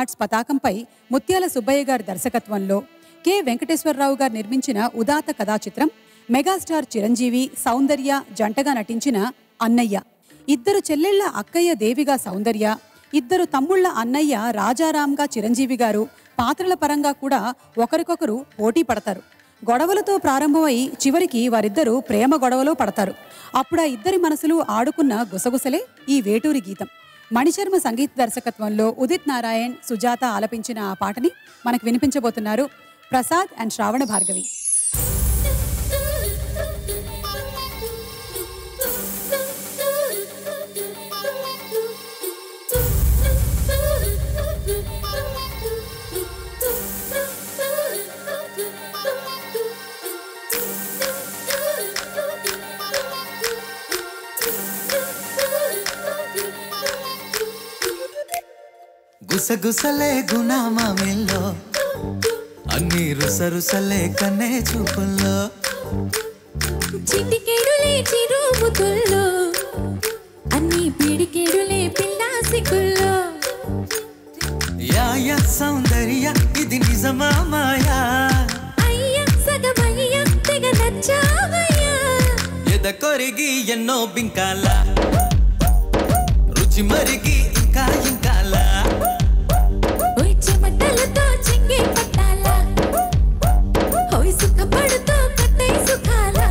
arts పతాకంపై ముత్యాల సుబ్బయ్య గారి దర్శకత్వంలో కె వెంకటేశ్వరరావు గారు నిర్మించిన ఉదాత కథా చిత్రం మెగాస్టార్ చిరంజీవి సౌందర్య జంటగా నటించిన అన్నయ్య ఇద్దరు చెల్లెళ్ల అక్కయ్య దేవిగా సౌందర్య ఇద్దరు తమ్ముళ్ల అన్నయ్య రాజారాంగా చిరంజీవి గారు పాత్రల పరంగా కూడా ఒకరికొకరు పోటీ పడతారు గొడవలతో ప్రారంభమై చివరికి వారిద్దరూ ప్రేమ గొడవలో పడతారు అప్పుడు ఆ ఇద్దరి మనసులు ఆడుకున్న గుసగుసలే ఈ వేటూరి గీతం మణిశర్మ సంగీత దర్శకత్వంలో ఉదిత్ నారాయణ్ సుజాత ఆలపించిన ఆ పాటని మనకు వినిపించబోతున్నారు ప్రసాద్ అండ్ శ్రావణ భార్గవి గుసగుసలే గుణమామిల్లో అన్ని రుసరుసలే కన్నే చూపుల్లో చిటికెడులే చిరుముతుల్లో అన్ని పిడికెడులే పిల్లా సిగ్గుల్లో యాయ సౌందర్య ఇది నిజమా మాయా అయ్య సగమయ్య తెగ నచ్చావయ్యా ఎద కొరిగి ఎన్నో బింకాల రుచి మరిగి ఇంకా ఇంకాల ఓయ్ చెమటలతో చెంగే పట్టాలా ఓయ్ సుఖపడుతూ కట్టై సుఖాలా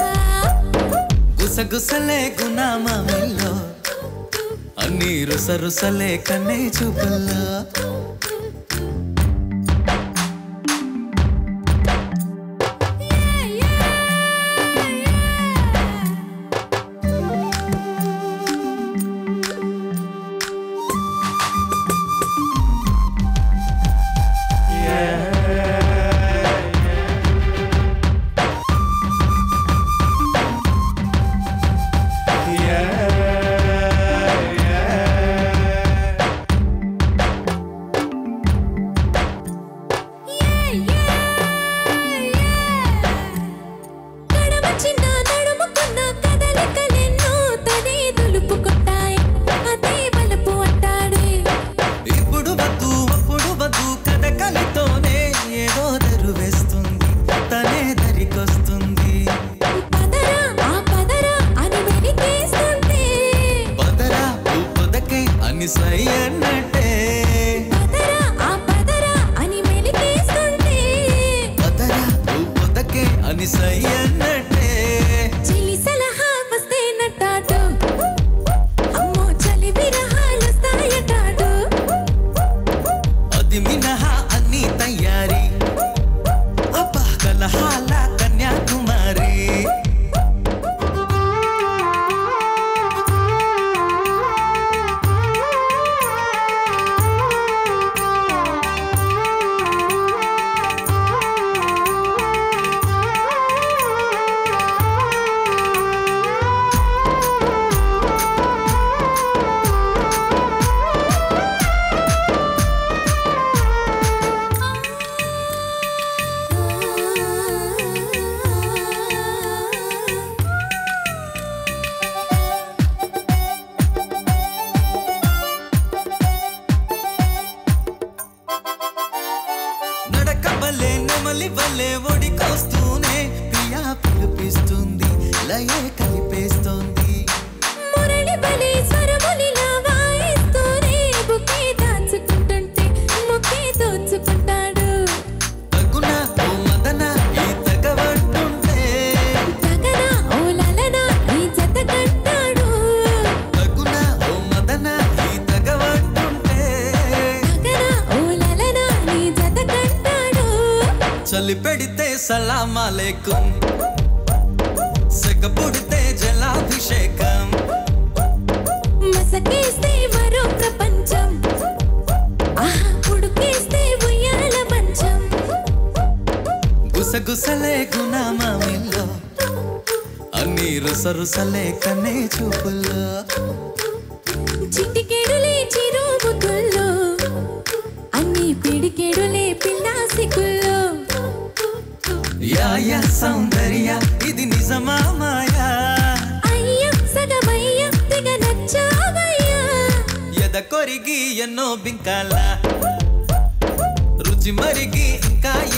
గుసగుసలే గుణమామిల్లో అన్ని రుసరుసలే కన్నే చూపుల్లో నడమ చిన్న నడుముకున్న కదలికలెన్నో తనే దులుపుకుంటాయి అదే బలపు అంటాడే ఇప్పుడు వద్దు అప్పుడు వద్దు కథకలితోనే ఏదో దరువేస్తుంది తనే దరికొస్తుంది పదరా ఆ పదరా అని వెలికేస్తుంటే పదరా పొదకై అని సై అన్నట్టే పదరా ఆ పదరా అని వెలికేస్తుంటే పదరా పొదకై అని సై అన్నట్టే చిలి సలహా వస్తే నట్టాడు అమ్మో చలి విరహాలొస్తాయటాడు అది మినహా అన్ని తయారీ అబ్బా కలహాల కన్యాకుమారి నడక వల్లే నెమలి వల్లే ఒడికొస్తూనే ప్రియా పిలిపిస్తుంది లయే కలిపేస్తుంది మురళి బలి స్వరములిలా వాయిస్తూనే బుకే దాచుకుంటుంటే ముక్కే దోచుకుంటాడు తగున ఓ మదన ఈ తగవంటుంటే తగన ఓ లలన ఈ జత కట్టాడు తగున ఓ మదన ఈ తగవంటుంటే తగన ఓ లలన ఈ జత కట్టాడు చలి పెడితే సలామాలేకుం సెగ పుడితే జలాభిషేకం మసకేస్తే మరో ప్రపంచం ఆహా ఉడుకేస్తే ఉయ్యాల మంచం గుసగుసలే గుణమామిల్లో అన్ని రుసరుసలే కన్నే చూపుల్లో చిటికెడులే చిరుముతుల్లో అన్ని పిడికెడులే పిల్లా సిగ్గుల్లో యాయ సౌందర్య ఇది నిజమా మాయా అయ్య సగమయ్య తెగ నచ్చావయ్యా ఎద కొరిగి ఎన్నో బింకాల మరిగి ఇంకా